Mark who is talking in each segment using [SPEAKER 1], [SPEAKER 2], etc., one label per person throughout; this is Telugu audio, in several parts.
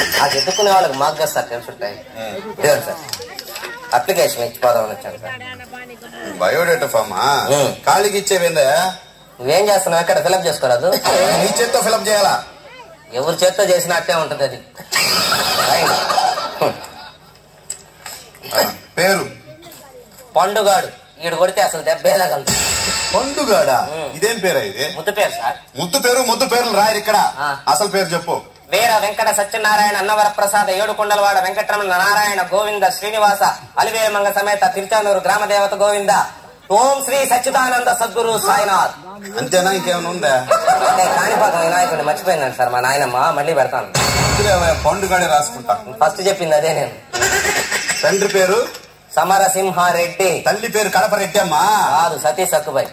[SPEAKER 1] నాకు ఎత్తుకునే వాళ్ళకి మాకు కదా సార్ తెలుసు ఉంటాయి ఇదిగోండి సార్ అప్లికేషన్ ఇచ్చిపోదామని వచ్చాను సార్
[SPEAKER 2] బయోడేటా ఫామా
[SPEAKER 1] ఉం.
[SPEAKER 2] ఖాళీకి ఇచ్చేవిందా
[SPEAKER 1] నువ్వేం చేస్తున్నావు ఎక్కడ ఫిలప్ చేసుకోరాదు
[SPEAKER 2] నీ చేత్తో ఫిలప్ చేయాలా
[SPEAKER 1] ఎవరి చేత్తో చేసిన అట్టే ఉంటుంది అది రాయండి.
[SPEAKER 2] ఆ, పేరు
[SPEAKER 1] పండుగాడు ఈడు కొడితే అసలు దెబ్బేలా కలుగుతుంది
[SPEAKER 2] పండుగాడా
[SPEAKER 1] ఉం.
[SPEAKER 2] ఇదేం పేరా ఇది
[SPEAKER 1] ముద్దు పేరు సార్
[SPEAKER 2] ముద్దు పేరు ముద్దు పేర్లు రాయరు ఇక్కడ
[SPEAKER 1] ఆ.
[SPEAKER 2] అసలు పేరు చెప్పు
[SPEAKER 1] వీర వెంకట సత్యనారాయణ అన్నవర ప్రసాద ఏడుకొండలవాడ వెంకటరమణ నారాయణ గోవింద శ్రీనివాస అలివేమంగ సమేత తిరుచానూరు గ్రామ దేవత గోవింద ఓం శ్రీ సచ్చిదానంద సద్గురు సాయినాథ్
[SPEAKER 2] అంతేనా ఇంకేమైనా ఉందా
[SPEAKER 1] అంటే కాణిపాకం వినాయకుడిని మర్చిపోయిందండి సార్ మా నాయనమ్మ మళ్ళీ పెడతాను
[SPEAKER 2] వద్దులేవయ్య, పండుగాడే రాసుకుంటా
[SPEAKER 1] ఫస్ట్ చెప్పింది అదే నేను
[SPEAKER 2] తండ్రి పేరు
[SPEAKER 1] సమరసింహారెడ్డి
[SPEAKER 2] తల్లి పేరు కడప రెడ్డమ్మా
[SPEAKER 1] కాదు సతీ సక్కుబాయ్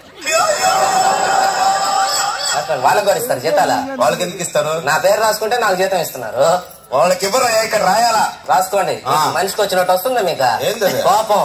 [SPEAKER 1] అక్కడ వాళ్ళకి కూడా ఇస్తారు జీతాల
[SPEAKER 2] వాళ్ళకి ఎందుకు ఇస్తారు
[SPEAKER 1] నా పేరు రాసుకుంటే నాకు జీతం ఇస్తున్నారు
[SPEAKER 2] వాళ్ళకి ఇవ్వరు ఇక్కడ రాయాలా
[SPEAKER 1] రాసుకోండి
[SPEAKER 2] ఆ.
[SPEAKER 1] మనిషికి వచ్చినట్టు వస్తుందా మీకు
[SPEAKER 2] ఏందది?
[SPEAKER 1] కోపం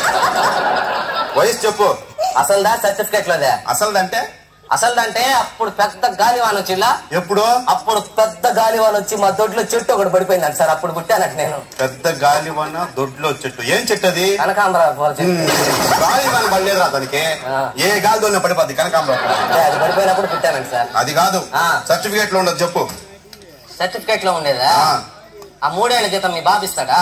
[SPEAKER 2] వయసు చెప్పు
[SPEAKER 1] అసలుదా సర్టిఫికెట్ లోదే
[SPEAKER 2] అసలుదంటే
[SPEAKER 1] అసలుదంటే అప్పుడు పెద్ద గాలివాన వచ్చిలా
[SPEAKER 2] ఎప్పుడు
[SPEAKER 1] అప్పుడు పెద్ద గాలివాన వచ్చి మా దొడ్లో చెట్టు ఒకటి పడిపోయిందంట సార్ అప్పుడు పుట్టానట నేను
[SPEAKER 2] పెద్ద గాలివన దొడ్లో చెట్టు ఏం చెట్టు అది
[SPEAKER 1] కనకాంబర పూల చెట్టు
[SPEAKER 2] గాలివన పడలేదురా దానికి
[SPEAKER 1] ఆ.
[SPEAKER 2] ఏ గాలి దొన్న పడిపోద్ది కనకాంబరం
[SPEAKER 1] అంటే అది పడిపోయినప్పుడు పుట్టానంట సార్
[SPEAKER 2] అది కాదు
[SPEAKER 1] ఆ.
[SPEAKER 2] సర్టిఫికేట్ లో ఉండదు చెప్పు
[SPEAKER 1] సర్టిఫికెట్ లో ఉండేదా
[SPEAKER 2] ఆ.
[SPEAKER 1] ఆ మూడేళ్ల జీతం మీ బాబు ఇస్తాడా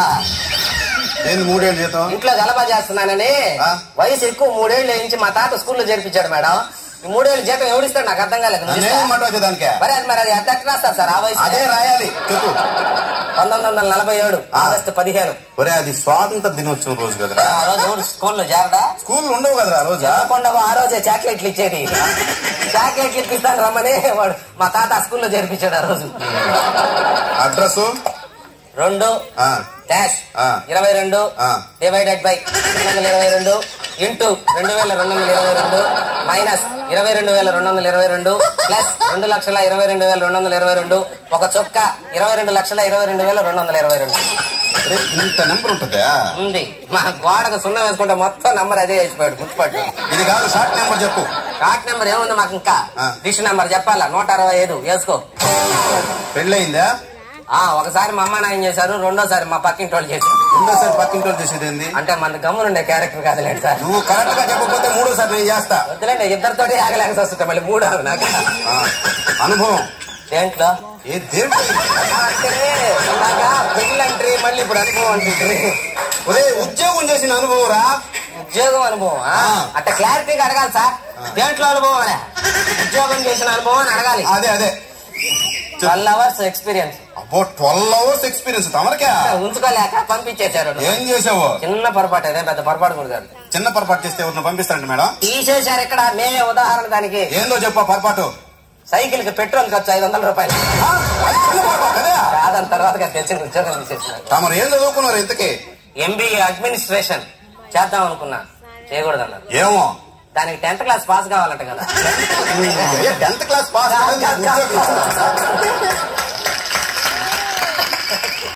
[SPEAKER 2] ఏంది మూడేళ్ళు జీతం
[SPEAKER 1] ఇంట్లో గలబా చేస్తున్నానని
[SPEAKER 2] ఆ.
[SPEAKER 1] వయసు ఎక్కువ మూడేళ్ల నుంచి మా తాత స్కూల్లో చేర్పించాడు మేడం ఈ మూడేళ్ల జీతం ఎవడిస్తాడు నాకు అర్థం కాలేదు నువ్వు
[SPEAKER 2] నన్ను
[SPEAKER 1] ఇస్తావా?
[SPEAKER 2] ఏమంటావు వచ్చే దానికే
[SPEAKER 1] మరి అది మరి అది ఎంత రాస్తారు సార్ ఆ వయసు
[SPEAKER 2] అదే రాయాలి చెప్పు
[SPEAKER 1] పంతొమ్మిది వందల నలభై ఏడు ఆగస్టు పదిహేను
[SPEAKER 2] ఒరే అది స్వాతంత్ర దినోత్సవం రోజు కదరా
[SPEAKER 1] ఆ రోజు ఊరు స్కూల్లో చేరదా
[SPEAKER 2] స్కూల్ ఉండవు కదరా ఆ రోజు
[SPEAKER 1] చెప్పకుండా ఆ రోజే చాక్లెట్లు ఇచ్చేది చాక్లెట్లు ఇప్పిస్తాను రమ్మని వాడు మా తాత ఆ స్కూల్లో చేర్పించాడు ఆ రోజు
[SPEAKER 2] అడ్రస్
[SPEAKER 1] రెండు డాష్
[SPEAKER 2] ఆ.
[SPEAKER 1] ఇరవై రెండు
[SPEAKER 2] ఆ.
[SPEAKER 1] డివైడెడ్ బై రెండు వందల ఇరవై రెండు ఇంటూ రెండు వేల రెండు వందల ఇరవై రెండు మైనస్ ఇరవై రెండు వేల రెండు వందల ఇరవై రెండు ప్లస్ రెండు లక్షల ఇరవై రెండు వేల రెండు వందల ఇరవై రెండు ఒక చొక్క ఇరవై రెండు లక్షల ఇరవై రెండు వేల రెండు వందల ఇరవై రెండు
[SPEAKER 2] ఇంత నెంబర్ ఉంటుందా
[SPEAKER 1] ఉంది మా గోడకు సున్నా వేసుకుంటే మొత్తం నంబర్ అదే వేసిపోయాడు గుర్తుపట్టు
[SPEAKER 2] ఇది కాదు షార్ట్ నెంబర్ చెప్పు
[SPEAKER 1] కార్డ్ నెంబర్ ఏముంది మాకు ఇంకా
[SPEAKER 2] ఆ.
[SPEAKER 1] డిష్ నెంబర్ చెప్పాలా నూట అరవై ఐదు వేసుకో
[SPEAKER 2] పెళ్ళయిందా
[SPEAKER 1] ఆ ఒకసారి మా అమ్మ నాయన చేశారు రెండోసారి మా పక్కింటి వాళ్ళు చేశారు
[SPEAKER 2] రెండోసారి పక్కింటి వాళ్ళు చేసేది ఏంది
[SPEAKER 1] అంటే మన గమ్మునుండే క్యారెక్టర్ కాదులేండి సార్
[SPEAKER 2] నువ్వు కరెక్ట్ గా చెప్పకపోతే మూడోసారి నేను చేస్తా
[SPEAKER 1] వద్దులేండి ఇద్దరితోటి ఆగలేక వస్తుంటా మళ్ళీ మూడు ఆగు నాకు
[SPEAKER 2] ఆ, అనుభవం
[SPEAKER 1] దేంట్లో
[SPEAKER 2] ఏ దేంట్లో
[SPEAKER 1] అంటే ఇలాగా పెళ్ళంట్రీ మళ్ళీ ఇప్పుడు అనుభవం అంటుంది
[SPEAKER 2] ఒరే ఉద్యోగం చేసిన అనుభవం రా
[SPEAKER 1] ఉద్యోగం అనుభవం ఆ?
[SPEAKER 2] ఆ.
[SPEAKER 1] అట్ట క్లారిటీగా అడగాలి సార్ దేంట్లో అనుభవం అనే ఉద్యోగం చేసిన అనుభవం అని అడగాలి
[SPEAKER 2] అదే అదే
[SPEAKER 1] ట్వెల్వ్ అవర్స్ ఎక్స్పీరియన్స్
[SPEAKER 2] అబ్బో ట్వెల్వ్ అవర్స్ ఎక్స్పీరియన్స్ తమరికా
[SPEAKER 1] ఉంచుకోలేక పంపించేశారు
[SPEAKER 2] ఏం చేసావు
[SPEAKER 1] చిన్న పొరపాటు అదే పెద్ద పొరపాటు కూడా కాదు
[SPEAKER 2] చిన్న పొరపాటు చేస్తే ఎవరిని పంపిస్తారంట మేడం
[SPEAKER 1] తీసేశారు ఇక్కడ మేమే ఉదాహరణ దానికి
[SPEAKER 2] ఏందో చెప్పు ఆ పొరపాటు
[SPEAKER 1] సైకిల్ కి పెట్రోల్ ఖర్చు ఐదు వందల రూపాయలు
[SPEAKER 2] ఆ, అది చిన్న పొరపాటు అదే
[SPEAKER 1] కాదని తర్వాత తెలిసిన ఉద్యోగం తీసేసినారు
[SPEAKER 2] తమరు ఏం చదువుకున్నారు ఇంతకి
[SPEAKER 1] ఎంబీఏ అడ్మినిస్ట్రేషన్ చేద్దాం అనుకున్నా చేయకూడదు అన్నారు
[SPEAKER 2] ఏమో
[SPEAKER 1] దానికి టెన్త్ క్లాస్ పాస్ కావాలంట కదా
[SPEAKER 2] టెన్త్ క్లాస్ పాస్